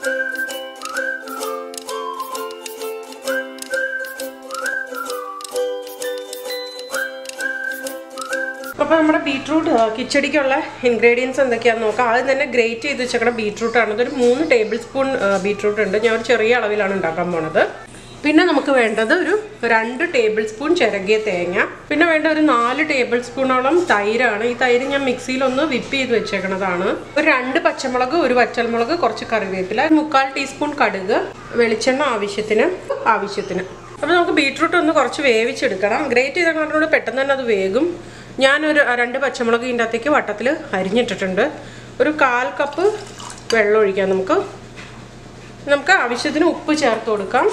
അപ്പോൾ നമ്മുടെ beetroot കിച്ചടിക്കുള്ള ingredients എന്തൊക്കെയാണെന്ന് നോക്കാം ആദ്യം തന്നെ ഗ്രേറ്റ് ചെയ്ത് വെച്ചേക്കണ ബീട്രൂട്ട് ആണ് ഇതൊരു മൂന്ന് ടേബിൾ സ്പൂൺ ബീട്രൂട്ട് ഉണ്ട് ഞാൻ ഒരു ചെറിയ അളവിലാണ് ഉണ്ടാക്കാൻ പോണത് പിന്നെ നമുക്ക് വേണ്ടത് ഒരു രണ്ട് ടേബിൾ സ്പൂൺ ചിരകിയ തേങ്ങ പിന്നെ വേണ്ട ഒരു നാല് ടേബിൾ സ്പൂണോളം തൈരാണ് ഈ തൈര് ഞാൻ മിക്സിയിൽ ഒന്ന് വിപ്പ് ചെയ്ത് വെച്ചേക്കണതാണ് ഒരു രണ്ട് പച്ചമുളക് ഒരു വറ്റൽമുളക് കുറച്ച് കറിവേപ്പില ഒരു മുക്കാൽ ടീസ്പൂൺ കടുക് വെളിച്ചെണ്ണ ആവശ്യത്തിന് ആവശ്യത്തിന് അപ്പോൾ നമുക്ക് ബീട്രൂട്ട് ഒന്ന് കുറച്ച് വേവിച്ചെടുക്കണം ഗ്രേറ്റ് ചെയ്ത കാരണത്തോട് പെട്ടെന്ന് തന്നെ അത് വേകും ഞാനൊരു രണ്ട് പച്ചമുളക് ഇതിൻ്റെ അകത്തേക്ക് വട്ടത്തിൽ അരിഞ്ഞിട്ടിട്ടുണ്ട് ഒരു കാൽ കപ്പ് വെള്ളം ഒഴിക്കാം നമുക്ക് നമുക്ക് ആവശ്യത്തിന് ഉപ്പ് ചേർത്ത് കൊടുക്കാം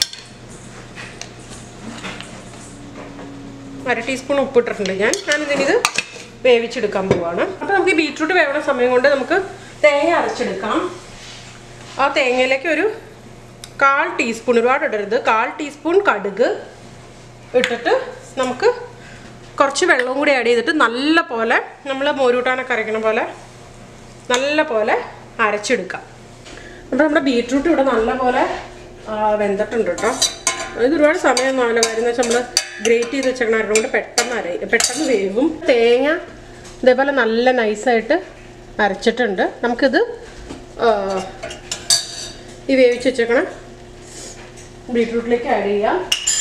അര ടീസ്പൂൺ ഉപ്പിട്ടിട്ടുണ്ട് ഞാൻ ഞാനിതിനിത് വേവിച്ചെടുക്കാൻ പോവാണ് അപ്പോൾ നമുക്ക് ഈ ബീട്രൂട്ട് വേവണ സമയം കൊണ്ട് നമുക്ക് തേങ്ങ അരച്ചെടുക്കാം ആ തേങ്ങയിലേക്ക് ഒരു കാൽ ടീസ്പൂൺ ഒരുപാട് ഇടരുത് കാൽ ടീസ്പൂൺ കടുക് ഇട്ടിട്ട് നമുക്ക് കുറച്ച് വെള്ളവും കൂടി ആഡ് ചെയ്തിട്ട് നല്ല പോലെ നമ്മൾ മോരൂട്ടാനൊക്കെ അരയ്ക്കണ പോലെ നല്ല പോലെ അരച്ചെടുക്കാം അപ്പോൾ നമ്മുടെ ബീട്രൂട്ട് ഇവിടെ നല്ല പോലെ ആ, വെന്തിട്ടുണ്ട് കേട്ടോ ഇത് ഒരുപാട് സമയമൊന്നും ആവില്ല കാര്യം എന്ന് വെച്ചാൽ നമ്മൾ ഗ്രേറ്റ് ചെയ്ത് വെച്ചേക്കണ കൊണ്ട് പെട്ടെന്ന് അര പെട്ടെന്ന് വേവും തേങ്ങ ഇതേപോലെ നല്ല നൈസായിട്ട് അരച്ചിട്ടുണ്ട് നമുക്കിത് ആ, ഈ വേവിച്ച് വെച്ചേക്കണ ബീട്രൂട്ടിലേക്ക് ആഡ് ചെയ്യാം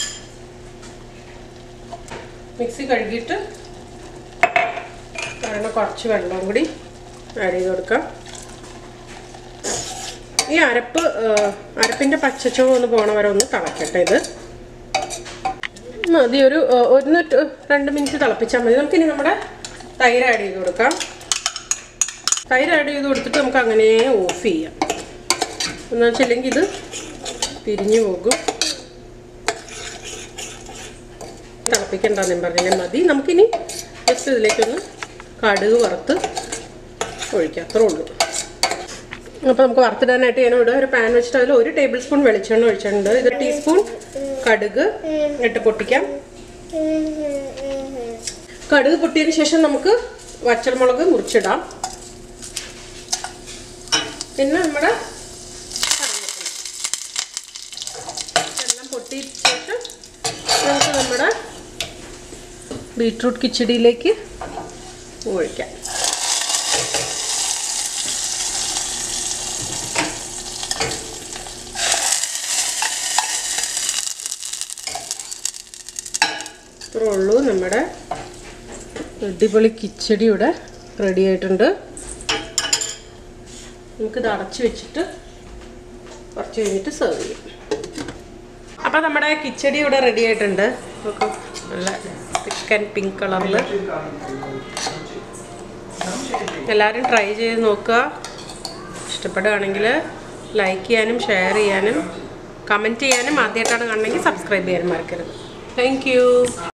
മിക്സി കഴുകിയിട്ട് അതിന് കുറച്ച് വെള്ളം കൂടി ആഡ് ചെയ്ത് കൊടുക്കാം ഈ അരപ്പ് ആ, അരപ്പിൻ്റെ പച്ചച്ചുവ ഒന്ന് പോണ വരെ ഒന്ന് തിളക്കട്ടെ ഇത് മതി ഒരു ആ, ഒന്ന് ടു- രണ്ട് മിനിറ്റ് തിളപ്പിച്ചാൽ മതി നമുക്കിനി നമ്മുടെ തൈര് ആഡ് ചെയ്ത് കൊടുക്കാം തൈര് ആഡ് ചെയ്ത് കൊടുത്തിട്ട് നമുക്ക് അങ്ങനെ ഓഫ് ചെയ്യാം എന്ന് വെച്ചില്ലെങ്കിൽ ഇത് പിരിഞ്ഞു പോകും തിളപ്പിക്കണ്ടെന്നും പറഞ്ഞാൽ മതി നമുക്കിനി ജസ്റ്റ് ഇതിലേക്കൊന്ന് കടുക് വറുത്ത് ഒഴിക്കാം അത്രേ ഉള്ളൂ അപ്പോൾ നമുക്ക് വറുത്തിടാനായിട്ട് ഞാൻ ഇവിടെ ഒരു പാൻ വെച്ചിട്ട് അതിൽ ഒരു ടേബിൾ സ്പൂൺ വെളിച്ചെണ്ണ ഒഴിച്ചിട്ടുണ്ട് ഇത് ടീസ്പൂൺ കടുക് ഇട്ട് പൊട്ടിക്കാം കടുക് പൊട്ടിയതിന് ശേഷം നമുക്ക് വറ്റൽമുളക് മുറിച്ചിടാം പിന്നെ നമ്മുടെ കറിവേപ്പില എല്ലാം പൊട്ടിയ ശേഷം നമുക്ക് നമ്മുടെ ബീട്രൂട്ട് കിച്ചടിയിലേക്ക് ഒഴിക്കാം ഇത്രേ ഉള്ളൂ നമ്മുടെ അടിപൊളി കിച്ചടി ഇവിടെ റെഡി ആയിട്ടുണ്ട് നമുക്കിത് അടച്ചു വെച്ചിട്ട് കുറച്ച് കഴിഞ്ഞിട്ട് സെർവ് ചെയ്യാം അപ്പോൾ നമ്മുടെ കിച്ചടി ഇവിടെ റെഡി ആയിട്ടുണ്ട് നോക്കൂ നല്ല തിക്ക് ആൻഡ് പിങ്ക് കളറിൽ എല്ലാവരും ട്രൈ ചെയ്ത് നോക്കുക ഇഷ്ടപ്പെടുകയാണെങ്കിൽ ലൈക്ക് ചെയ്യാനും ഷെയർ ചെയ്യാനും കമൻറ്റ് ചെയ്യാനും ആദ്യമായിട്ടാണ് കാണണമെങ്കിൽ സബ്സ്ക്രൈബ് ചെയ്യാനും മറക്കരുത് താങ്ക്